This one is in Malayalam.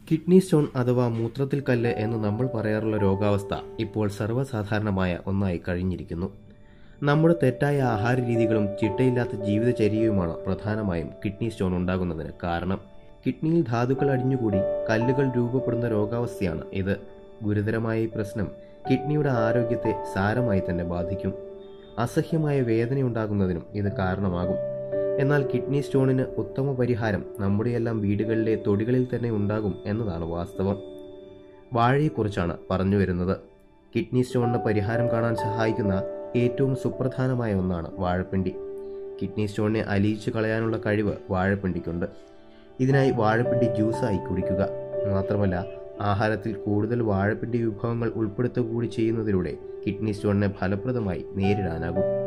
കിഡ്നി സ്റ്റോൺ അഥവാ മൂത്രത്തിൽ കല്ല് എന്ന് നമ്മൾ പറയാറുള്ള രോഗാവസ്ഥ ഇപ്പോൾ സർവ്വസാധാരണമായ ഒന്നായി കഴിഞ്ഞിരിക്കുന്നു നമ്മുടെ തെറ്റായ ആഹാര രീതികളും ചിട്ടയില്ലാത്ത ജീവിതചര്യയുമാണ് പ്രധാനമായും കിഡ്നി സ്റ്റോൺ ഉണ്ടാകുന്നതിന് കാരണം കിഡ്നിയിൽ ധാതുക്കൾ അടിഞ്ഞുകൂടി കല്ലുകൾ രൂപപ്പെടുന്ന രോഗാവസ്ഥയാണ് ഇത് ഗുരുതരമായ ഈ പ്രശ്നം കിഡ്നിയുടെ ആരോഗ്യത്തെ സാരമായി തന്നെ ബാധിക്കും അസഹ്യമായ വേദനയുണ്ടാകുന്നതിനും ഇത് കാരണമാകും എന്നാൽ കിഡ്നി സ്റ്റോണിന് ഉത്തമ പരിഹാരം നമ്മുടെയെല്ലാം വീടുകളിലെ തൊടികളിൽ തന്നെ ഉണ്ടാകും എന്നതാണ് വാസ്തവം വാഴയെക്കുറിച്ചാണ് പറഞ്ഞു വരുന്നത് കിഡ്നി സ്റ്റോണിന് പരിഹാരം കാണാൻ സഹായിക്കുന്ന ഏറ്റവും സുപ്രധാനമായ ഒന്നാണ് വാഴപ്പിണ്ടി കിഡ്നി സ്റ്റോണിനെ അലിയിച്ചു കളയാനുള്ള കഴിവ് വാഴപ്പിണ്ടിക്കുണ്ട് ഇതിനായി വാഴപ്പിണ്ടി ജ്യൂസായി കുടിക്കുക മാത്രമല്ല ആഹാരത്തിൽ കൂടുതൽ വാഴപ്പിണ്ടി വിഭവങ്ങൾ ഉൾപ്പെടുത്തുക കൂടി ചെയ്യുന്നതിലൂടെ കിഡ്നി സ്റ്റോണിനെ ഫലപ്രദമായി നേരിടാനാകും